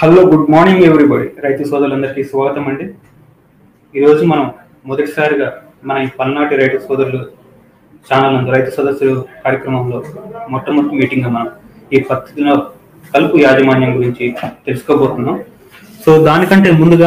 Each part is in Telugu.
హలో గుడ్ మార్నింగ్ ఎవ్రీబడి రైతు సోదరులందరికీ స్వాగతం అండి ఈరోజు మనం మొదటిసారిగా మన ఈ పల్నాటి రైతు సోదరులు ఛానల్ నందు రైతు సదస్సులు కార్యక్రమంలో మొట్టమొదటి మీటింగ్ మనం ఈ పద్ధతిలో కలుపు యాజమాన్యం గురించి తెలుసుకోబోతున్నాం సో దానికంటే ముందుగా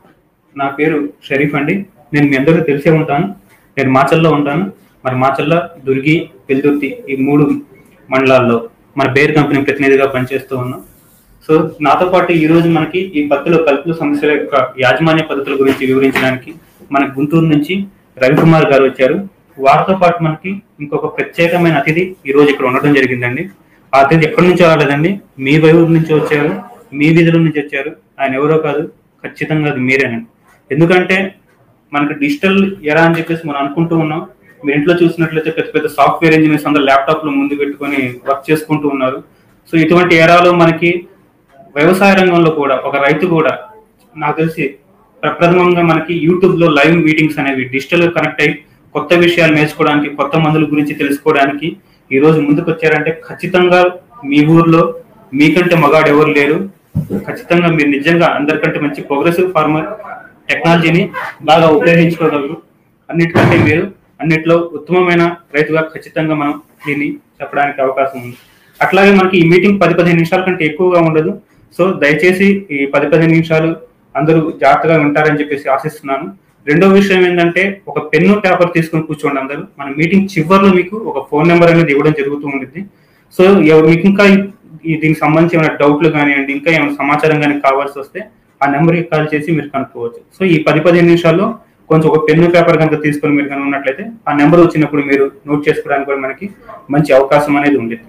నా పేరు షరీఫ్ అండి నేను మీ అందరికీ తెలిసే ఉంటాను నేను మాచల్లో ఉంటాను మరి మాచల్ల దుర్గి వెల్దుర్తి ఈ మూడు మండలాల్లో మన బేర్ కంపెనీ ప్రతినిధిగా పనిచేస్తూ ఉన్నాం సో నాతో పాటు ఈ రోజు మనకి ఈ పత్తిలో కలుపు సమస్యల యొక్క యాజమాన్య పద్ధతుల గురించి వివరించడానికి మన గుంటూరు నుంచి రవికుమార్ గారు వచ్చారు వారితో పాటు మనకి ఇంకొక ప్రత్యేకమైన అతిథి ఈ రోజు ఇక్కడ ఉండడం జరిగిందండి ఆ అతిథి ఎక్కడి నుంచి రాలేదండి మీ వైపు నుంచి వచ్చారు మీ వీధుల నుంచి వచ్చారు ఆయన ఎవరో కాదు ఖచ్చితంగా అది మీరేనండి ఎందుకంటే మనకి డిజిటల్ ఎరా అని చెప్పేసి మనం అనుకుంటూ ఉన్నాం మీరు ఇంట్లో చూసినట్లయితే పెద్ద పెద్ద సాఫ్ట్వేర్ ఇంజనీర్స్ అందరూ ల్యాప్టాప్ లో ముందు పెట్టుకొని వర్క్ చేసుకుంటూ ఉన్నారు సో ఇటువంటి ఎరాలో మనకి వ్యవసాయ రంగంలో కూడా ఒక రైతు కూడా నాకు తెలిసి ప్రప్రథమంగా మనకి యూట్యూబ్ లో లైవ్ మీటింగ్స్ అనేవి డిజిటల్ కనెక్ట్ అయ్యి కొత్త విషయాలు నేర్చుకోవడానికి కొత్త మందుల గురించి తెలుసుకోవడానికి ఈ రోజు ముందుకు వచ్చారంటే ఖచ్చితంగా మీ ఊర్లో మీకంటే మగాడు ఎవరు లేరు ఖచ్చితంగా మీరు నిజంగా అందరికంటే మంచి ప్రోగ్రెసివ్ ఫార్మర్ టెక్నాలజీని బాగా ఉపయోగించుకోగలరు అన్నిటికంటే మీరు అన్నిట్లో ఉత్తమమైన రైతుగా ఖచ్చితంగా మనం దీన్ని చెప్పడానికి అవకాశం ఉంది అట్లాగే మనకి ఈ మీటింగ్ పది పదిహేను నిమిషాల కంటే ఎక్కువగా ఉండదు సో దయచేసి ఈ పది పదిహేను నిమిషాలు అందరూ జాగ్రత్తగా వింటారని చెప్పేసి ఆశిస్తున్నాను రెండో విషయం ఏంటంటే ఒక పెన్ను పేపర్ తీసుకొని కూర్చోండి అందరూ మన మీటింగ్ చివరిలో మీకు ఒక ఫోన్ నెంబర్ అనేది ఇవ్వడం జరుగుతూ ఉంటుంది సో ఎవ- మీకు ఇంకా ఈ- ఈ దీనికి సంబంధించి ఏమైనా డౌట్లు కానివ్వండి ఇంకా ఏమైనా సమాచారం కానీ కావాల్సి వస్తే ఆ నెంబర్కి కాల్ చేసి మీరు కనుక్కోవచ్చు సో ఈ పది పదిహేను నిమిషాల్లో కొంచెం ఒక పెన్ను పేపర్ కనుక తీసుకొని మీరు కనుక ఉన్నట్లయితే ఆ నెంబర్ వచ్చినప్పుడు మీరు నోట్ చేసుకోవడానికి కూడా మనకి మంచి అవకాశం అనేది ఉండేది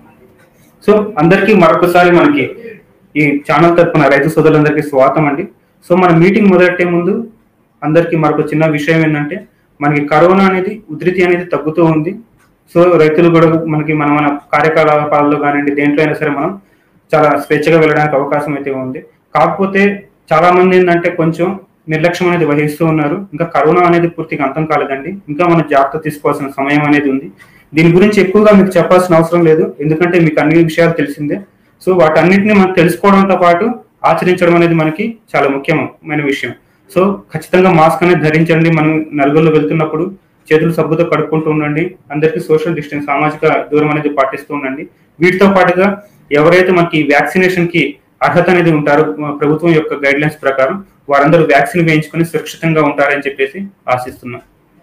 సో అందరికీ మరొకసారి మనకి ఈ ఛానల్ తరపున రైతు సోదరులందరికీ స్వాగతం అండి సో మన మీటింగ్ మొదలెట్టే ముందు అందరికీ మరొక చిన్న విషయం ఏంటంటే మనకి కరోనా అనేది ఉధృతి అనేది తగ్గుతూ ఉంది సో రైతులు కూడా మనకి మన మన కార్యకలాపాల్లో కానివ్వండి దేంట్లో అయినా సరే మనం చాలా స్వేచ్ఛగా వెళ్ళడానికి అవకాశం అయితే ఉంది కాకపోతే చాలా మంది ఏంటంటే కొంచెం నిర్లక్ష్యం అనేది వహిస్తూ ఉన్నారు ఇంకా కరోనా అనేది పూర్తిగా అంతం కాలేదండి ఇంకా మనం జాగ్రత్త తీసుకోవాల్సిన సమయం అనేది ఉంది దీని గురించి ఎక్కువగా మీకు చెప్పాల్సిన అవసరం లేదు ఎందుకంటే మీకు అన్ని విషయాలు తెలిసిందే సో వాటన్నిటిని మనం తెలుసుకోవడంతో పాటు ఆచరించడం అనేది మనకి చాలా ముఖ్యమైన విషయం సో ఖచ్చితంగా మాస్క్ అనేది ధరించండి మనం నలుగురిలో వెళ్తున్నప్పుడు చేతులు సబ్బుతో కడుక్కుంటూ ఉండండి అందరికీ సోషల్ డిస్టెన్స్ సామాజిక దూరం అనేది పాటిస్తూ ఉండండి వీటితో పాటుగా ఎవరైతే మనకి వ్యాక్సినేషన్ కి అర్హత అనేది ఉంటారో ప్రభుత్వం యొక్క గైడ్ లైన్స్ ప్రకారం వారందరూ వ్యాక్సిన్ వేయించుకొని సురక్షితంగా ఉంటారని చెప్పేసి ఆశిస్తున్నాం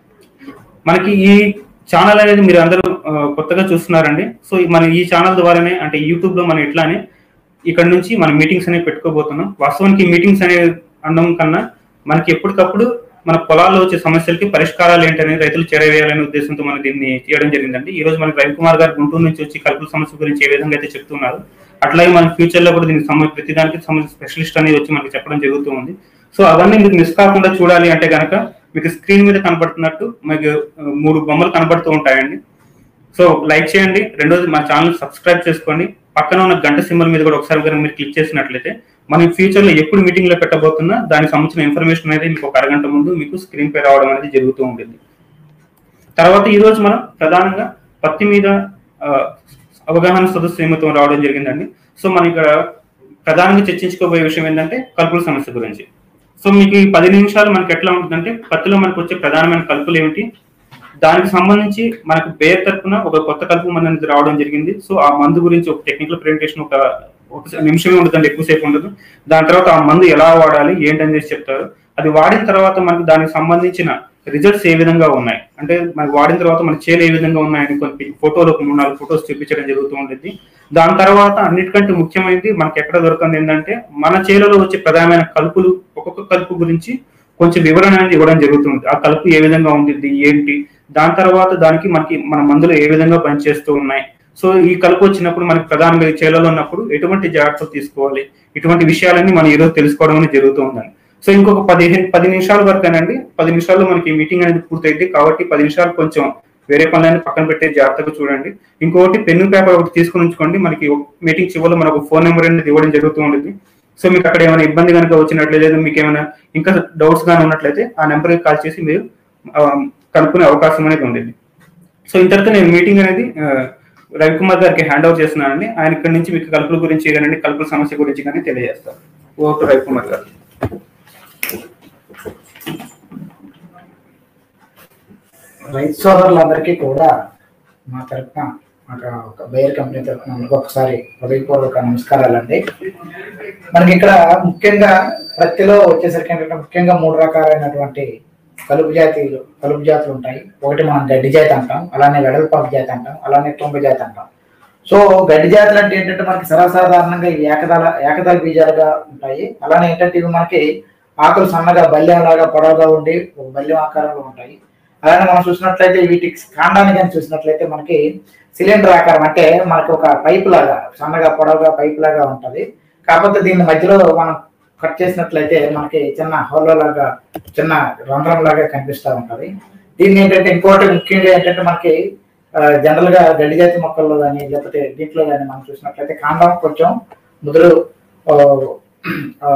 మనకి ఈ ఛానల్ అనేది మీరు అందరూ ఆ, కొత్తగా చూస్తున్నారండి సో ఈ- మన ఈ ఛానల్ ద్వారానే అంటే యూట్యూబ్ లో మనం ఇట్లానే ఇక్కడ నుంచి మన మీటింగ్స్ అనేవి పెట్టుకోబోతున్నాం వాస్తవానికి మీటింగ్స్ అనే అనడం కన్నా మనకి ఎప్పటికప్పుడు మన పొలాల్లో వచ్చే సమస్యలకి పరిష్కారాలు ఏంటనేది రైతులు చేరవేయాలనే ఉద్దేశంతో మనం దీన్ని చేయడం జరిగిందండి ఈ రోజు మనకి రవికుమార్ గారు గుంటూరు నుంచి వచ్చి కలుపుల సమస్య గురించి ఏ విధంగా అయితే చెప్తున్నారు అట్లాగే మన ఫ్యూచర్ లో కూడా దీనికి సంబంధించి ప్రతి దానికి సంబంధించిన స్పెషలిస్ట్ అనేది వచ్చి మనకి చెప్పడం జరుగుతూ ఉంది సో అవన్నీ మీకు మిస్ కాకుండా చూడాలి అంటే కనుక మీకు స్క్రీన్ మీద కనబడుతున్నట్టు మీకు ఆ, మూడు బొమ్మలు కనబడుతూ ఉంటాయండి సో లైక్ చేయండి రెండోది మా ఛానల్ సబ్స్క్రైబ్ చేసుకోండి పక్కన ఉన్న గంట సింబల్ మీద కూడా ఒకసారి కనుక మీరు క్లిక్ చేసినట్లయితే మనం ఫ్యూచర్ లో ఎప్పుడు మీటింగ్ లో పెట్టబోతున్నా దానికి సంబంధించిన ఇన్ఫర్మేషన్ అనేది మీకు ఒక అరగంట ముందు మీకు స్క్రీన్ పై రావడం అనేది జరుగుతూ ఉంటుంది తర్వాత ఈ రోజు మనం ప్రధానంగా పత్తి మీద ఆ, అవగాహన సదస్సు నిమిత్తం రావడం జరిగిందండి సో మనం ఇక్కడ ప్రధానంగా చర్చించుకోబోయే విషయం ఏంటంటే కలుపుల సమస్య గురించి సో మీకు ఈ పది నిమిషాలు మనకి ఎట్లా ఉంటుందంటే పత్తిలో మనకు వచ్చే ప్రధానమైన కలుపులు ఏమిటి దానికి సంబంధించి మనకు బేర్ తరపున ఒక కొత్త కలుపు మందు అనేది రావడం జరిగింది సో ఆ మందు గురించి ఒక టెక్నికల్ ప్రెజెంటేషన్ ఒక ఒక నిమిషమే ఉండదండి ఎక్కువసేపు ఉండదు దాని తర్వాత ఆ మందు ఎలా వాడాలి ఏంటని చేసి చెప్తారు అది వాడిన తర్వాత మనకు దానికి సంబంధించిన రిజల్ట్స్ ఏ విధంగా ఉన్నాయి అంటే మనకి వాడిన తర్వాత మన చేలు ఏ విధంగా ఉన్నాయని కొన్ని ఫోటోలు ఒక మూడు నాలుగు ఫోటోస్ చూపించడం జరుగుతూ ఉంటుంది దాని తర్వాత అన్నిటికంటే ముఖ్యమైనది మనకి ఎక్కడ దొరకంది ఏంటంటే మన చేలలో వచ్చే ప్రధానమైన కలుపులు ఒక్కొక్క కలుపు గురించి కొంచెం వివరణ అనేది ఇవ్వడం జరుగుతుంది ఆ కలుపు ఏ విధంగా ఉంటుంది ఏంటి దాని తర్వాత దానికి మనకి మన మందులు ఏ విధంగా పనిచేస్తూ ఉన్నాయి సో ఈ కలుపు వచ్చినప్పుడు మనకి ప్రధానంగా ఈ చేలలో ఉన్నప్పుడు ఎటువంటి జాగ్రత్తలు తీసుకోవాలి ఇటువంటి విషయాలన్నీ మనం ఈరోజు తెలుసుకోవడం అనేది జరుగుతూ ఉందండి సో ఇంకొక పదిహేను పది నిమిషాల వరకేనండి పది నిమిషాల్లో మనకి మీటింగ్ అనేది పూర్తయింది కాబట్టి పది నిమిషాలు కొంచెం వేరే పనులన్నీ పక్కన పెట్టే జాగ్రత్తగా చూడండి ఇంకొకటి పెన్ను పేపర్ ఒకటి తీసుకుని ఉంచుకోండి మనకి మీటింగ్ చివరిలో మనకు ఫోన్ నెంబర్ అనేది ఇవ్వడం జరుగుతూ ఉంటుంది సో మీకు అక్కడ ఏమైనా ఇబ్బంది కనుక వచ్చినట్లయితే లేదా మీకు ఏమైనా ఇంకా డౌట్స్ కానీ ఉన్నట్లయితే ఆ నెంబర్కి కాల్ చేసి మీరు ఆ, కనుక్కునే అవకాశం అనేది ఉండేది సో ఇంతటితో నేను మీటింగ్ అనేది ఆ, రవికుమార్ గారికి హ్యాండ్ ఓవర్ చేస్తున్నానండి ఆయన ఇక్కడ నుంచి మీకు కలుపుల గురించి కానీ కలుపుల సమస్య గురించి కానీ తెలియజేస్తారు ఓటు రవికుమార్ గారు రైతు సోదరులందరికీ కూడా మా తరఫున మాకు ఒక బేర్ కంపెనీ తరఫున ఇంకొకసారి హృదయపూర్వక నమస్కారాలండి మనకి ఇక్కడ ముఖ్యంగా ప్రత్తిలో వచ్చేసరికి ఏంటంటే ముఖ్యంగా మూడు రకాలైనటువంటి కలుపు జాతీయులు కలుపు జాతులు ఉంటాయి ఒకటి మనం గడ్డి జాతి అంటాం అలానే వెడల్పాకు జాతి అంటాం అలానే తుంగ జాతి అంటాం సో గడ్డి జాతులు అంటే ఏంటంటే మనకి సర్వసాధారణంగా ఇవి ఏకదళ ఏకదళ బీజాలుగా ఉంటాయి అలానే ఏంటంటే ఇవి మనకి ఆకులు సన్నగా బల్యంలాగా పొడవుగా ఉండి ఒక బల్యం ఆకారంలో ఉంటాయి అలానే మనం చూసినట్లయితే వీటికి కాండాన్ని కానీ చూసినట్లయితే మనకి సిలిండర్ ఆకారం అంటే మనకి ఒక పైప్ లాగా సన్నగా పొడవుగా పైప్ లాగా ఉంటది కాకపోతే దీని మధ్యలో మనం కట్ చేసినట్లయితే మనకి చిన్న హోల్లో లాగా చిన్న రంధ్రం లాగా కనిపిస్తూ ఉంటది దీన్ని ఏంటంటే ఇంకోటి ముఖ్యంగా ఏంటంటే మనకి జనరల్ గా గడ్డి జాతి మొక్కల్లో కానీ లేకపోతే దీంట్లో కానీ మనం చూసినట్లయితే కాండం కొంచెం ముదురు ఆ, ఆ,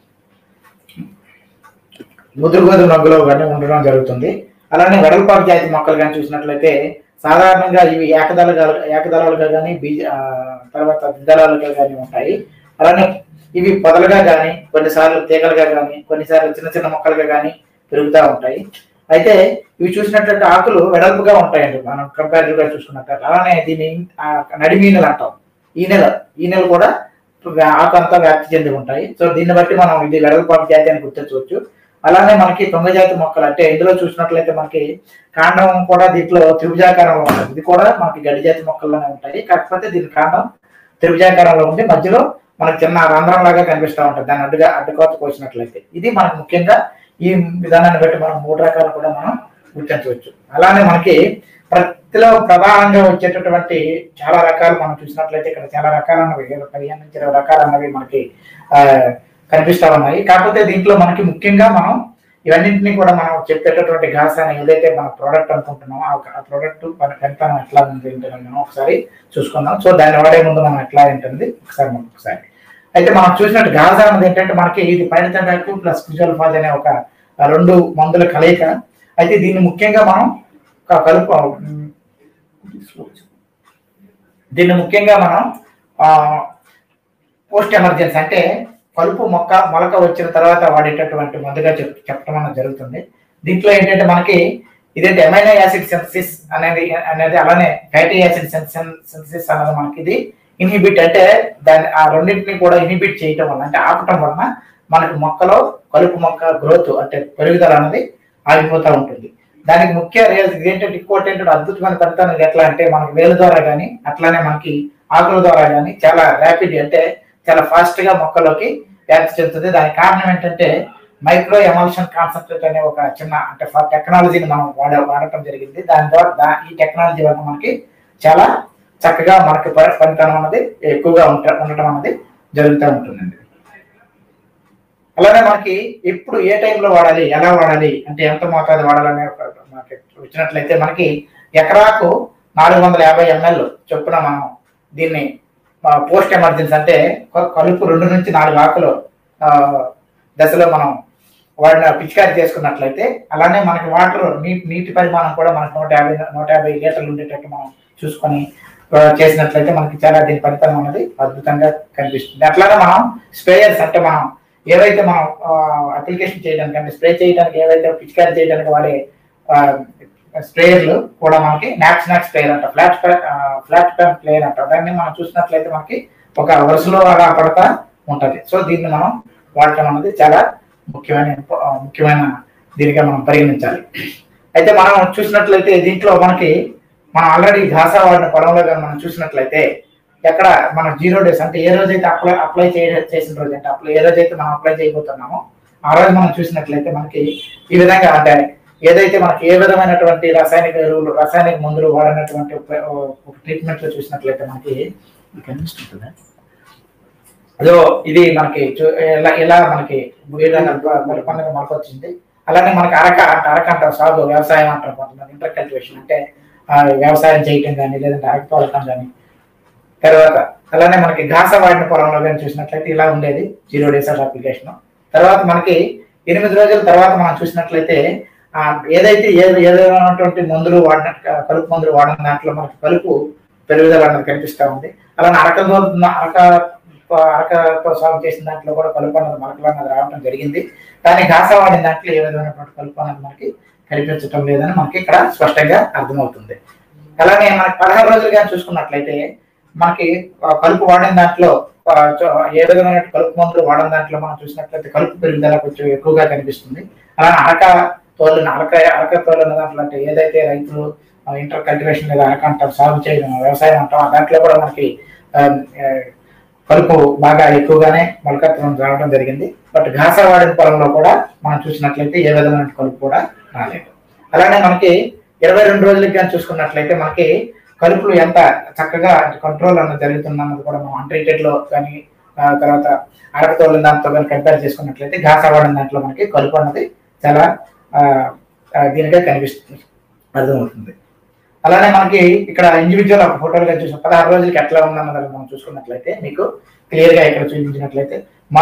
ముదురు గోధుమ రంగులో కానీ ఉండడం జరుగుతుంది అలానే వెడల్పాకు జాతి మొక్కలు కానీ చూసినట్లయితే సాధారణంగా ఇవి ఏకదళగా ఏకదళాలుగా కానీ బీజ ఆ, తర్వాత ద్విదళాలుగా కానీ ఉంటాయి అలానే ఇవి పొదలుగా కానీ కొన్నిసార్లు తీగలుగా కానీ కొన్నిసార్లు చిన్న చిన్న మొక్కలుగా కానీ పెరుగుతూ ఉంటాయి అయితే ఇవి చూసినట్లయితే ఆకులు వెడల్పుగా ఉంటాయండి మనం కంపారిటివ్ గా చూసుకున్నట్లయితే అలానే దీన్ని ఆ, నడిమీనెలు అంటాం ఈ నెల ఈ నెల కూడా ఆకు అంతా వ్యాప్తి చెంది ఉంటాయి సో దీన్ని బట్టి మనం ఇది వెడల్పాకు జాతి అని గుర్తించవచ్చు అలానే మనకి తొంగజాతి మొక్కలు అంటే ఇందులో చూసినట్లయితే మనకి కాండం కూడా దీంట్లో త్రిభుజాకారంలో ఉంటుంది ఇది కూడా మనకి గడ్డి జాతి మొక్కల్లోనే ఉంటాయి కాకపోతే దీని కాండం త్రిభుజాకారంలో ఉండి మధ్యలో మనకి చిన్న రంధ్రం లాగా కనిపిస్తూ ఉంటుంది దాన్ని అడ్డుగా అడ్డుకోత కోసినట్లయితే ఇది మనకి ముఖ్యంగా ఈ విధానాన్ని బట్టి మనం మూడు రకాలు కూడా మనం గుర్తించవచ్చు అలానే మనకి ప్రతిలో ప్రధానంగా వచ్చేటటువంటి చాలా రకాలు మనం చూసినట్లయితే ఇక్కడ చాలా రకాలు అన్నవి పదిహేను నుంచి ఇరవై రకాలు అన్నవి మనకి ఆ, కనిపిస్తా ఉన్నాయి కాకపోతే దీంట్లో మనకి ముఖ్యంగా మనం ఇవన్నింటినీ కూడా మనం చెప్పేటటువంటి ఘాస్ అని ఏదైతే మన ప్రోడక్ట్ అనుకుంటున్నామో ఆ ప్రోడక్ట్ మన కనితనం ఎట్లా ఉంది ఏంటని మనం ఒకసారి చూసుకుందాం సో దాన్ని వాడే ముందు మనం ఎట్లా ఏంటనేది ఒకసారి మనం ఒకసారి అయితే మనం చూసినట్టు గాజా అన్నది ఏంటంటే మనకి ఇది పైనతండాకు ప్లస్ కుజల్ఫాజ్ అనే ఒక రెండు మందుల కలయిక అయితే దీన్ని ముఖ్యంగా మనం ఒక కలుపు ఉమ్, దీన్ని ముఖ్యంగా మనం పోస్ట్ ఎమర్జెన్సీ అంటే కలుపు మొక్క మొలక వచ్చిన తర్వాత వాడేటటువంటి మందుగా చెప్ చెప్పడం అనేది జరుగుతుంది దీంట్లో ఏంటంటే మనకి ఇదేంటి ఎమైనో యాసిడ్ సింథసిస్ అనేది అనేది అలానే ఫ్యాటీ యాసిడ్ సింథసిస్ అనేది మనకి ఇది ఇన్హిబిట్ అంటే దాని ఆ రెండింటిని కూడా ఇన్హిబిట్ చేయటం వల్ల అంటే ఆపటం వలన మనకి మొక్కలో కలుపు మొక్క గ్రోత్ అంటే పెరుగుదల అనేది ఆగిపోతూ ఉంటుంది దానికి ముఖ్య రీజన్ ఏంటంటే ఇంకోటి ఏంటంటే అద్భుతమైన ఫలితాలు ఇది ఎట్లా అంటే మనకి వేలు ద్వారా కానీ అట్లానే మనకి ఆకుల ద్వారా కానీ చాలా ర్యాపిడ్ అంటే చాలా ఫాస్ట్ గా మొక్కలోకి వ్యాప్తి చెందుతుంది దానికి కారణం ఏంటంటే మైక్రో ఎమల్షన్ కాన్సన్ట్రేట్ అనే ఒక చిన్న అంటే టెక్నాలజీని మనం వాడ వాడటం జరిగింది దాని ద్వారా దా- ఈ టెక్నాలజీ వల్ల మనకి చాలా చక్కగా మనకి ప- పనితనం అనేది ఎక్కువగా ఉంట ఉండటం అనేది జరుగుతూ ఉంటుందండి అలానే మనకి ఎప్పుడు ఏ టైంలో వాడాలి ఎలా వాడాలి అంటే ఎంత మోతాదు వాడాలనే ఒక మనకి వచ్చినట్లయితే మనకి ఎకరాకు నాలుగు వందల యాభై ఎంఎల్ చొప్పున మనం దీన్ని పోస్ట్ ఎమర్జెన్సీ అంటే క- కలుపు రెండు నుంచి నాలుగు ఆకులు ఆ, దశలో మనం వాడిన పిచికారి చేసుకున్నట్లయితే అలానే మనకి వాటర్ నీటి నీటి పరిమాణం కూడా మనకి నూట యాభై నూట యాభై లీటర్లు ఉండేటట్టు మనం చూసుకొని ఆ, చేసినట్లయితే మనకి చాలా దీని ఫలితం అనేది అద్భుతంగా కనిపిస్తుంది అట్లానే మనం స్ప్రేయర్స్ అంటే మనం ఏవైతే మనం అప్లికేషన్ చేయడానికి అంటే స్ప్రే చేయడానికి ఏవైతే పిచికారి చేయడానికి వాడే స్ప్రేయర్లు కూడా మనకి నాక్స్ నాక్ స్ప్రేయర్ అంట ఫ్లాట్ ఫ్లాట్ ప్యాన్ ప్లేయర్ అంట దాన్ని మనం చూసినట్లయితే మనకి ఒక వరుసలో అలా పడతా ఉంటది సో దీన్ని మనం వాడటం అనేది చాలా ముఖ్యమైన ఇంప- ఆ, ముఖ్యమైన దీనిగా మనం పరిగణించాలి అయితే మనం చూసినట్లయితే దీంట్లో మనకి మనం ఆల్రెడీ ఘాసా వాడిన పొలంలో కానీ మనం చూసినట్లయితే ఎక్కడ మనం జీరో డేస్ అంటే ఏ రోజైతే అప్లై అప్లై చేయ చేసిన రోజు అంటే అప్లై ఏ రోజైతే మనం అప్లై చేయబోతున్నామో ఆ రోజు మనం చూసినట్లయితే మనకి ఈ విధంగా అంటే ఏదైతే మనకి ఏ విధమైనటువంటి రాసాయనిక ఎరువులు రాసాయనిక మందులు వాడినటువంటి ట్రీట్మెంట్ లో చూసినట్లయితే మనకి మీకు కనిపిస్తుంటుందా? అదో ఇది మనకి చూ- ఎలా ఎలా మనకి విధంగా పండుగ మనకు వచ్చింది అలానే మనకి అరక అంటే అరక అంటారు సాగు వ్యవసాయం అంటారు కొంతమంది ఇంటర్ కల్టివేషన్ అంటే ఆ, వ్యవసాయం చేయటం కానీ లేదంటే అరక తోలటం కానీ తర్వాత అలానే మనకి ఘాస వాడిన పొలంలో కానీ చూసినట్లయితే ఇలా ఉండేది జీరో డేస్ ఆఫ్ అప్లికేషన్ తర్వాత మనకి ఎనిమిది రోజుల తర్వాత మనం చూసినట్లయితే ఆ, ఏదైతే ఏ ఏదైనటువంటి మందులు వాడిన కలుపు మందులు వాడిన దాంట్లో మనకి కలుపు పెరుగుదల అనేది కనిపిస్తూ ఉంది అలానే అరక తో- అరక అరకతో సాగు చేసిన దాంట్లో కూడా కలుపు అన్నది మొలకలు అన్నది రావడం జరిగింది కానీ ఘాస వాడిన దాంట్లో ఏ విధమైనటువంటి కలుపు అన్నది మనకి కనిపించటం లేదని మనకి ఇక్కడ స్పష్టంగా అర్థమవుతుంది అలానే మనకి పదహారు రోజులు కానీ చూసుకున్నట్లయితే మనకి ఆ, కలుపు వాడిన దాంట్లో ఆ, చో- ఏ విధమైన కలుపు మందులు వాడిన దాంట్లో మనం చూసినట్లయితే కలుపు పెరుగుదల కొంచెం ఎక్కువగా కనిపిస్తుంది అలానే అరక తోలిన అరక అరక తోలిన దాంట్లో అంటే ఏదైతే రైతులు ఇంటర్ కల్టివేషన్ లేదా అరక అంటారు సాగు చేయడం వ్యవసాయం అంటాం ఆ దాంట్లో కూడా మనకి ఆ, ఆ, కలుపు బాగా ఎక్కువగానే మొలకత్తడం రావడం జరిగింది బట్ ఘాస వాడిన పొలంలో కూడా మనం చూసినట్లయితే ఏ విధమైన కలుపు కూడా రాలేదు అలానే మనకి ఇరవై రెండు రోజులకి కానీ చూసుకున్నట్లయితే మనకి కలుపులు ఎంత చక్కగా కంట్రోల్ అన్నది జరుగుతుంది అన్నది కూడా మనం అన్ట్రీటెడ్ లో కానీ ఆ, తర్వాత అరకతోళ్ళ దాంతో కానీ కంపేర్ చేసుకున్నట్లయితే ఘాస వాడిన దాంట్లో మనకి కలుపు అన్నది చాలా ఆ, ఆ, దీనిగా కనిపిస్తుంది అర్థమవుతుంది అలానే మనకి ఇక్కడ ఇండివిజువల్ ఒక ఫోటోలుగా చూసిన పదహారు రోజులకి ఎట్లా ఉందన్నది మనం చూసుకున్నట్లయితే మీకు క్లియర్ గా ఇక్కడ చూపించినట్లయితే మా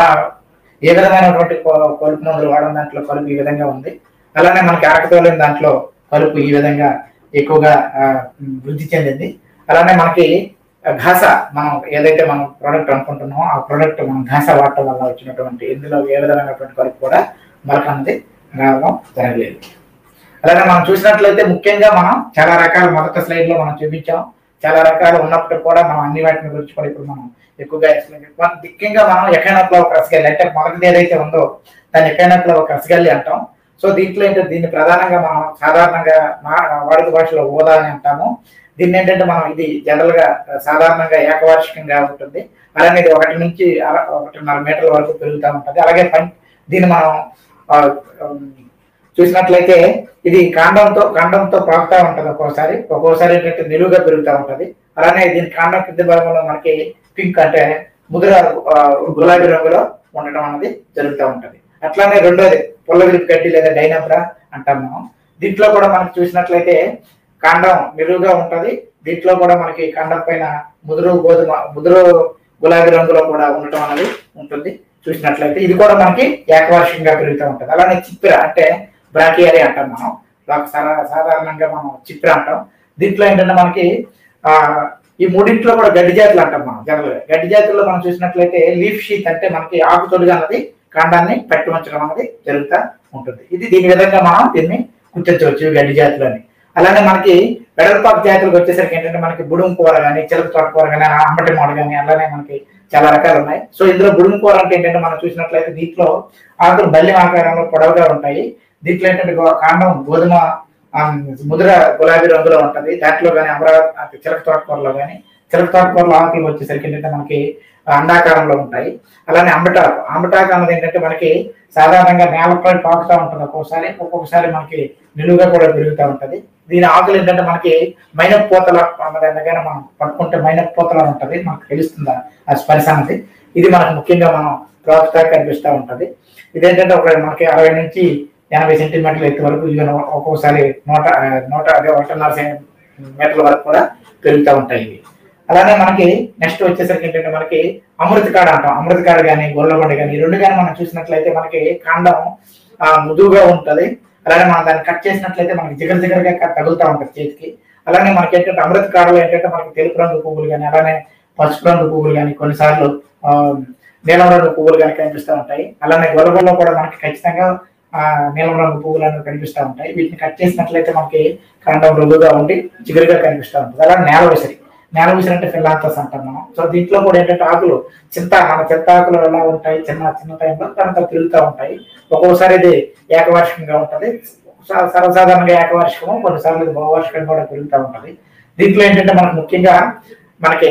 ఏ విధమైనటువంటి కో- కలుపు మందులు వాడడం దాంట్లో కలుపు ఈ విధంగా ఉంది అలానే మనకి అరకతోలిన దాంట్లో కలుపు ఈ విధంగా ఎక్కువగా ఆ, ఉమ్, వృద్ధి చెందింది అలానే మనకి ఆ, ఘాస మనం ఏదైతే మనం ప్రోడక్ట్ అనుకుంటున్నామో ఆ ప్రోడక్ట్ మనం ఘాస వాడటం వల్ల వచ్చినటువంటి ఇందులో ఏ విధమైనటువంటి కలుపు కూడా మనకు అన్నది రావడం జరగలేదు అలాగే మనం చూసినట్లయితే ముఖ్యంగా మనం చాలా రకాల మొదటి స్లైడ్ లో మనం చూపించాం చాలా రకాలు ఉన్నప్పటికీ కూడా మనం అన్ని వాటిని గురించి కూడా ఇప్పుడు మనం ఎక్కువగా ఎక్స్ప్లెయిన్ చేస్తాం ముఖ్యంగా మనం ఎకైనట్లో ఒక రసగల్లి అంటే మొదటిది ఏదైతే ఉందో దాన్ని ఎకైనట్లో ఒక రసగల్లి అంటాం సో దీంట్లో ఏంటంటే దీన్ని ప్రధానంగా మనం సాధారణంగా మా వాడుక భాషలో ఓదా అని అంటాము దీన్ని ఏంటంటే మనం ఇది జనరల్ గా సాధారణంగా ఏకవార్షికంగా ఉంటుంది అలానే ఇది ఒకటి నుంచి అర- ఒకటిన్నర మీటర్ల వరకు పెరుగుతూ ఉంటుంది అలాగే పం- దీన్ని మనం ఆ, ఉమ్, చూసినట్లయితే ఇది కాండంతో కాండంతో పాకుతా ఉంటది ఒక్కోసారి ఒక్కోసారి ఏంటంటే నిలువుగా పెరుగుతూ ఉంటది అలానే దీని కాండం కింద భాగంలో మనకి పింక్ అంటే ముదుర ఆ, గులాబీ రంగులో ఉండడం అనేది జరుగుతూ ఉంటది అట్లానే రెండోది పుల్లగిరి గడ్డి లేదా డైనబ్రా అంటాం మనం దీంట్లో కూడా మనకి చూసినట్లయితే కాండం నిలువుగా ఉంటది దీంట్లో కూడా మనకి కాండం పైన ముదురు గోధుమ ముదురు గులాబీ రంగులో కూడా ఉండటం అనేది ఉంటుంది చూసినట్లయితే ఇది కూడా మనకి ఏకవార్షికంగా పెరుగుతూ ఉంటుంది అలానే చిప్పిర అంటే బ్రాకియరీ అంటాం మనం దానికి సారా- సాధారణంగా మనం చిప్పిర అంటాం దీంట్లో ఏంటంటే మనకి ఆ ఈ మూడింట్లో కూడా గడ్డి జాతులు అంటాం మనం జనరల్ గా గడ్డి జాతుల్లో మనం చూసినట్లయితే లీఫ్ షీట్ అంటే మనకి ఆకు తొడిగా అన్నది కాండాన్ని పట్టి ఉంచడం అనేది జరుగుతూ ఉంటుంది ఇది దీని విధంగా మనం దీన్ని గుర్తించవచ్చు ఈ గడ్డి జాతులని అలానే మనకి వెడల్పాకు జాతులకు వచ్చేసరికి ఏంటంటే మనకి బుడుం కూర కానీ చిలక తోట కూర కానీ అంబటి మాడు కానీ అలానే మనకి చాలా రకాలు ఉన్నాయి సో ఇందులో బుడుం కూర అంటే ఏంటంటే మనం చూసినట్లయితే దీంట్లో ఆకులు బల్లి ఆకారంలో పొడవుగా ఉంటాయి దీంట్లో ఏంటంటే గో- కాండం గోధుమ ఆ, ముదుర గులాబీ రంగులో ఉంటది దాంట్లో కానీ అమరావతి చిలక తోటకూరలో కానీ చిలక తోటకూరలో ఆకులు వచ్చేసరికి ఏంటంటే మనకి అండాకారంలో ఉంటాయి అలానే అంబటాకు అంబటాకు అన్నది ఏంటంటే మనకి సాధారణంగా నేలపై పాకుతూ ఉంటుంది ఒక్కొక్కసారి ఒక్కొక్కసారి మనకి నిలువుగా కూడా పెరుగుతూ ఉంటది దీని ఆకులు ఏంటంటే మనకి మైనపు పూతల అన్నది ఎందుకైనా మనం పట్టుకుంటే మైనపు పూతల ఉంటది మనకు తెలుస్తుందా ఆ స్పర్శ అన్నది ఇది మనకు ముఖ్యంగా మనం ప్రాక్తా కనిపిస్తూ ఉంటది ఇదేంటంటే ఒక మనకి అరవై నుంచి ఎనభై సెంటీమీటర్ల ఎత్తు వరకు ఈవెన్ ఒక్కొక్కసారి నూట ఆ, నూట అదే ఒకటిన్నర సెం- మీటర్ల వరకు కూడా పెరుగుతూ ఉంటాయి ఇవి అలానే మనకి నెక్స్ట్ వచ్చేసరికి ఏంటంటే మనకి అమృతకాడ అంటాం అమృతకాడ కానీ గొల్లబండి కానీ ఈ రెండు కానీ మనం చూసినట్లయితే మనకి కాండం ఆ, మృదువుగా ఉంటది అలానే మనం దాన్ని కట్ చేసినట్లయితే మనకి జిగర జిగరగా కట్ తగులుతూ ఉంటుంది చేతికి అలానే మనకి ఏంటంటే అమృత కాడలో ఏంటంటే మనకి తెలుపు రంగు పువ్వులు కానీ అలానే పసుపు రంగు పువ్వులు కానీ కొన్నిసార్లు ఆ, నీలం రంగు పువ్వులు కానీ కనిపిస్తూ ఉంటాయి అలానే గొల్లగొల్లో కూడా మనకి ఖచ్చితంగా ఆ, నీలం రంగు పువ్వులు అనేవి కనిపిస్తూ ఉంటాయి వీటిని కట్ చేసినట్లయితే మనకి కాండం మృదువుగా ఉండి జిగురుగా కనిపిస్తూ ఉంటుంది అలానే నేల విసిరి నేల విసిరి అంటే ఫిల్లాంతస్ అంటాం మనం సో దీంట్లో కూడా ఏంటంటే ఆకులు చింత మన చింత ఆకులు ఎలా ఉంటాయి చిన్న చిన్న టైంలో తర్వాత పెరుగుతూ ఉంటాయి ఒక్కొక్కసారి ఇది ఏకవార్షికంగా ఉంటుంది స- సర్వసాధారణంగా ఏకవార్షికము కొన్నిసార్లు ఇది బహువార్షికంగా కూడా పెరుగుతూ ఉంటుంది దీంట్లో ఏంటంటే మనకు ముఖ్యంగా మనకి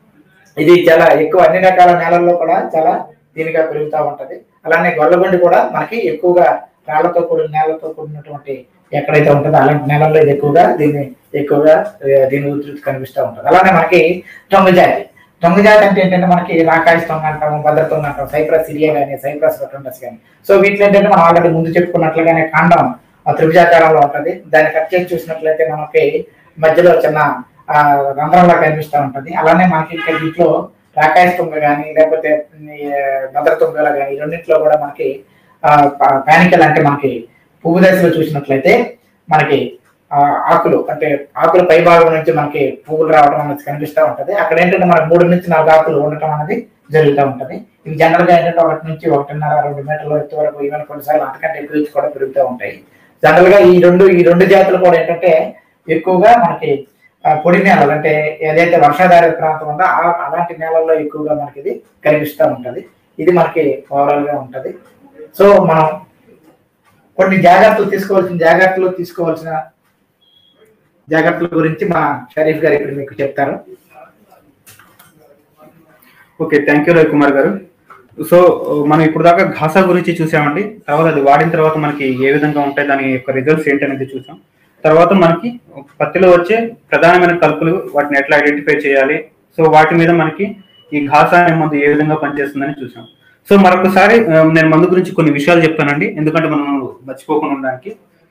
ఇది చాలా ఎక్కువ అన్ని రకాల నేలల్లో కూడా చాలా దీనిగా పెరుగుతూ ఉంటది అలానే గొల్లబండి కూడా మనకి ఎక్కువగా రాళ్లతో కూడిన నేలతో కూడినటువంటి ఎక్కడైతే ఉంటుందో అలాంటి నేలల్లో ఇది ఎక్కువగా దీన్ని ఎక్కువగా ఆ, దీని ఉధృతి కనిపిస్తూ ఉంటుంది అలానే మనకి తొంగ జాతి తొంగ జాతి అంటే ఏంటంటే మనకి రాకాయ తొంగ అంటాము భద్రతొంగ అంటాం సైప్రస్ సిరియా కానీ సైప్రస్ రొటండస్ కానీ సో వీటిలో ఏంటంటే మనం ఆల్రెడీ ముందు చెప్పుకున్నట్లుగానే కాండం ఆ త్రిభుజాకారంలో ఉంటది దాన్ని కట్ చేసి చూసినట్లయితే మనకి మధ్యలో చిన్న ఆ, రంధ్రంలా కనిపిస్తూ ఉంటది అలానే మనకి ఇంకా దీంట్లో రాకాయ తుంగ కానీ లేకపోతే భద్ర తుంగల కానీ ఈ రెండింటిలో కూడా మనకి పానికల్ అంటే మనకి పువ్వు దశలో చూసినట్లయితే మనకి ఆ, ఆకులు అంటే ఆకుల పై భాగం నుంచి మనకి పువ్వులు రావడం అనేది కనిపిస్తూ ఉంటది అక్కడ ఏంటంటే మనకి మూడు నుంచి నాలుగు ఆకులు ఉండటం అనేది జరుగుతూ ఉంటది ఇది జనరల్ గా ఏంటంటే ఒకటి నుంచి ఒకటిన్నర రెండు మీటర్ల ఎత్తు వరకు ఈవెన్ కొన్నిసార్లు అంతకంటే ఎక్కువ ఎత్తు కూడా పెరుగుతూ ఉంటాయి జనరల్ గా ఈ రెండు ఈ రెండు జాతులు కూడా ఏంటంటే ఎక్కువగా మనకి ఆ, పొడి నేలలు అంటే ఏదైతే వర్షాధార ప్రాంతం ఉందో ఆ అలాంటి నేలల్లో ఎక్కువగా మనకి ఇది కనిపిస్తూ ఉంటది ఇది మనకి ఓవరాల్ గా ఉంటది సో మనం కొన్ని జాగ్రత్తలు తీసుకోవాల్సిన జాగ్రత్తలు తీసుకోవాల్సిన జాగ్రత్తల గురించి మన షరీఫ్ గారు ఇప్పుడు మీకు చెప్తారు ఓకే థ్యాంక్ యూ రవికుమార్ గారు సో మనం ఇప్పుడు దాకా ఘాసా గురించి చూసామండి తర్వాత అది వాడిన తర్వాత మనకి ఏ విధంగా ఉంటాయి దాని యొక్క రిజల్ట్స్ ఏంటి అనేది చూసాం తర్వాత మనకి పత్తిలో వచ్చే ప్రధానమైన కలుపులు వాటిని ఎట్లా ఐడెంటిఫై చేయాలి సో వాటి మీద మనకి ఈ ఘాసా అనే మందు ఏ విధంగా పనిచేస్తుందని చూసాం సో మరొకసారి ఆ, నేను మందు గురించి కొన్ని విషయాలు చెప్తానండి ఎందుకంటే మనం మర్చిపోకుండా ఉండడానికి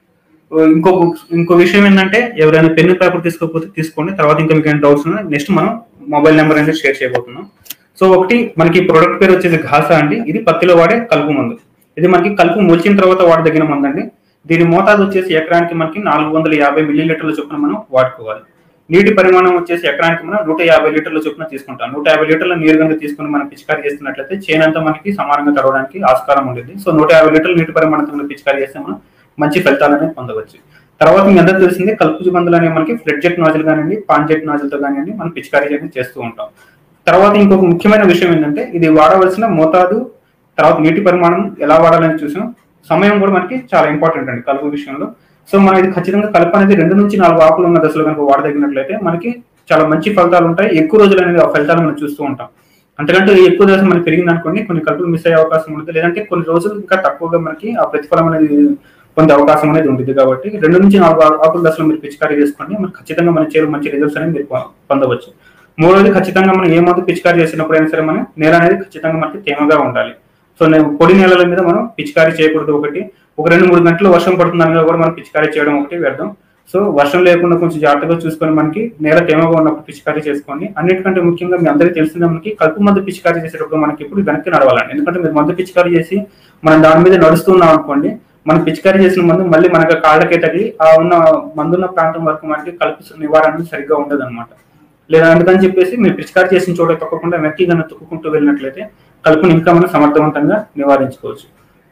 ఇంకో ఇంకో విషయం ఏంటంటే ఎవరైనా పెన్ను పేపర్ తీసుకోకపోతే తీసుకోండి తర్వాత ఇంకా మీకు డౌట్స్ ఉన్నాయి నెక్స్ట్ మనం మొబైల్ నెంబర్ అనేది షేర్ చేయబోతున్నాం సో ఒకటి మనకి ప్రొడక్ట్ పేరు వచ్చేసి ఘాసా అండి ఇది పత్తిలో వాడే కలుపు మందు ఇది మనకి కలుపు మొలిచిన తర్వాత వాడదగిన మందు అండి దీని మోతాదు వచ్చేసి ఎకరానికి మనకి నాలుగు వందల యాభై మిల్లీ లీటర్ల చొప్పున మనం వాడుకోవాలి నీటి పరిమాణం వచ్చేసి ఎకరానికి మనం నూట యాభై లీటర్ల చొప్పున తీసుకుంటాం నూట యాభై లీటర్ల నీరు కనుక తీసుకుని మనం పిచికారీ చేస్తున్నట్లయితే చేనంతా మనకి సమానంగా తడవడానికి ఆస్కారం ఉండేది సో నూట యాభై లీటర్ల నీటి పరిమాణంతో మనం పిచికారీ చేస్తే మనం మంచి ఫలితాలు అనేది పొందవచ్చు తర్వాత మీ అందరూ తెలిసింది కలుపు మందులు అనేవి మనకి ఫ్లడ్ జెట్ నాజిల్ కానివ్వండి పాన్ జెట్ నాజిల్తో కానివ్వండి మనం పిచికారీ చేయడం చేస్తూ ఉంటాం తర్వాత ఇంకొక ముఖ్యమైన విషయం ఏంటంటే ఇది వాడవలసిన మోతాదు తర్వాత నీటి పరిమాణం ఎలా వాడాలని చూసాం సమయం కూడా మనకి చాలా ఇంపార్టెంట్ అండి కలుపు విషయంలో సో మనం ఇది ఖచ్చితంగా కలుపు అనేది రెండు నుంచి నాలుగు ఆకులు ఉన్న దశలో కనుక వాడదగినట్లయితే మనకి చాలా మంచి ఫలితాలు ఉంటాయి ఎక్కువ రోజులు అనేది ఆ ఫలితాలు మనం చూస్తూ ఉంటాం అంతకంటే ఎక్కువ దశ మనకి పెరిగింది అనుకోండి కొన్ని కలుపులు మిస్ అయ్యే అవకాశం ఉంటుంది లేదంటే కొన్ని రోజులు ఇంకా తక్కువగా మనకి ఆ ప్రతిఫలం అనేది పొందే అవకాశం అనేది ఉంటుంది కాబట్టి రెండు నుంచి నాలుగు ఆ- ఆకుల దశలో మీరు పిచికారీ చేసుకోండి మనకి ఖచ్చితంగా మన చేరు మంచి రిజల్ట్స్ అనేది మీరు పొ- పొందవచ్చు మూడోది ఖచ్చితంగా మనం ఏ మందు పిచికారీ చేసినప్పుడైనా సరే మనం నేల అనేది ఖచ్చితంగా మనకి తేమగా ఉండాలి సో నేను పొడి నేలల మీద మనం పిచికారీ చేయకూడదు ఒకటి ఒక రెండు మూడు గంటలు వర్షం పడుతుందనగా కూడా మనం పిచికారీ చేయడం ఒకటి వ్యర్థం సో వర్షం లేకుండా కొంచెం జాగ్రత్తగా చూసుకొని మనకి నేల తేమగా ఉన్నప్పుడు పిచికారీ చేసుకోండి అన్నిటికంటే ముఖ్యంగా మీ అందరికీ తెలిసిందే మనకి కలుపు మందు పిచికారీ చేసేటప్పుడు మనకి ఇప్పుడు వెనక్కి నడవాలండి ఎందుకంటే మీరు మందు పిచికారీ చేసి మనం దాని మీద నడుస్తున్నాం అనుకోండి మనం పిచికారీ చేసిన మందు మళ్ళీ మనకి కాళ్ళకే తగిలి ఆ ఉన్న మందున్న ప్రాంతం వరకు మనకి కలుపు నివారణ అనేది సరిగ్గా ఉండదు అనమాట లేదా అందుకని చెప్పేసి మీరు పిచికారీ చేసిన చోట తొక్కకుండా వెనక్కి కన్నా తొక్కుకుంటూ వెళ్ళినట్లయితే కలుపుని ఇంకా మనం సమర్థవంతంగా నివారించుకోవచ్చు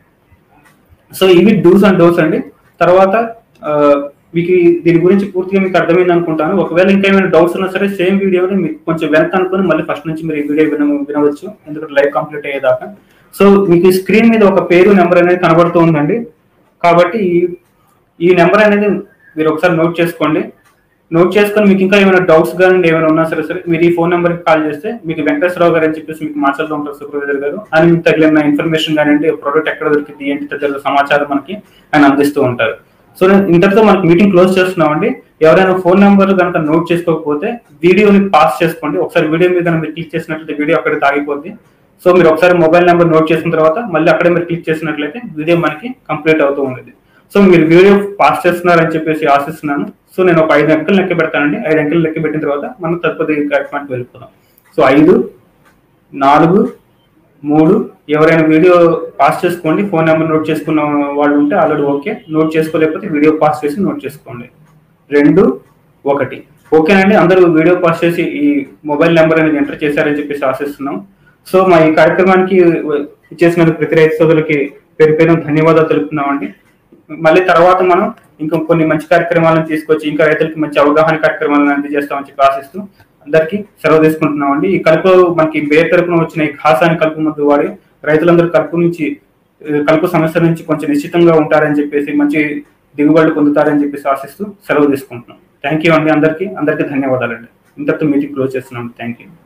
సో ఇవి డూస్ అండ్ డోస్ అండి తర్వాత ఆ, మీకు ఈ- దీని గురించి పూర్తిగా మీకు అర్థమైంది అనుకుంటాను ఒకవేళ ఇంకా ఏమైనా డౌట్స్ ఉన్నా సరే సేమ్ వీడియోని మీకు కొంచెం వెనక అనుకుని మళ్ళీ ఫస్ట్ నుంచి మీరు ఈ వీడియో విన వినవచ్చు ఎందుకంటే లైవ్ కంప్లీట్ అయ్యేదాకా సో మీకు స్క్రీన్ మీద ఒక పేరు నెంబర్ అనేది కనబడుతూ ఉందండి కాబట్టి ఈ- ఈ నెంబర్ అనేది మీరు ఒకసారి నోట్ చేసుకోండి నోట్ చేసుకొని మీకు ఇంకా ఏమైనా డౌట్స్ కానీ ఏమైనా ఉన్నా సరే సరే మీరు ఈ ఫోన్ నెంబర్కి కాల్ చేస్తే మీకు వెంకటేశ్వరరావు గారు అని చెప్పేసి మీకు మాట్లాడుతూ ఉంటారు సూపర్వైజర్ గారు ఆయన మీకు తగిలిన ఇన్ఫర్మేషన్ కానివ్వండి ప్రోడక్ట్ ఎక్కడ దొరికింది ఏంటి తదితర సమాచారం మనకి ఆయన అందిస్తూ ఉంటారు సో నేను ఇంతటితో మనకి మీటింగ్ క్లోజ్ చేస్తున్నామండి ఎవరైనా ఫోన్ నెంబర్ కనుక నోట్ చేసుకోకపోతే వీడియోని పాస్ చేసుకోండి ఒకసారి వీడియో మీద కనుక మీరు క్లిక్ చేసినట్లయితే వీడియో అక్కడ తాగిపోద్ది సో మీరు ఒకసారి మొబైల్ నెంబర్ నోట్ చేసిన తర్వాత మళ్ళీ అక్కడే మీరు క్లిక్ చేసినట్లయితే వీడియో మనకి కంప్లీట్ అవుతూ ఉంటుంది సో మీరు వీడియో పాస్ చేస్తున్నారని చెప్పేసి ఆశిస్తున్నాను సో నేను ఒక ఐదు అంకెలు లెక్క పెడతానండి ఐదు అంకెలు లెక్క పెట్టిన తర్వాత మనం తదుపరి కార్యక్రమానికి వెళ్ళిపోదాం సో ఐదు నాలుగు మూడు ఎవరైనా వీడియో పాస్ చేసుకోండి ఫోన్ నెంబర్ నోట్ చేసుకున్న వాళ్ళు ఉంటే ఆల్రెడీ ఓకే నోట్ చేసుకోలేకపోతే వీడియో పాస్ చేసి నోట్ చేసుకోండి రెండు ఒకటి ఓకేనండి అందరూ వీడియో పాస్ చేసి ఈ మొబైల్ నెంబర్ అనేది ఎంటర్ చేశారని చెప్పేసి ఆశిస్తున్నాం సో మా ఈ కార్యక్రమానికి ఇచ్చేసిన ప్రతి రైతు సోదరులకి పేరు పేరు ధన్యవాదాలు తెలుపుతున్నామండి మళ్ళీ తర్వాత మనం ఇంకా కొన్ని మంచి కార్యక్రమాలను తీసుకొచ్చి ఇంకా రైతులకి మంచి అవగాహన కార్యక్రమాలను అందజేస్తామని చెప్పి ఆశిస్తూ అందరికీ సెలవు తీసుకుంటున్నామండి ఈ కలుపు మనకి బేర్ తరపున వచ్చిన ఈ ఖాసాని కలుపు మందు వాడి రైతులందరూ కలుపు నుంచి ఆ, కలుపు సమస్య నుంచి కొంచెం నిశ్చితంగా ఉంటారని చెప్పేసి మంచి దిగుబడులు పొందుతారని చెప్పేసి ఆశిస్తూ సెలవు తీసుకుంటున్నాం థ్యాంక్ యూ అండి అందరికీ అందరికీ ధన్యవాదాలండి ఇంతటితో మీటింగ్ క్లోజ్ చేస్తున్నాం థ్యాంక్ యూ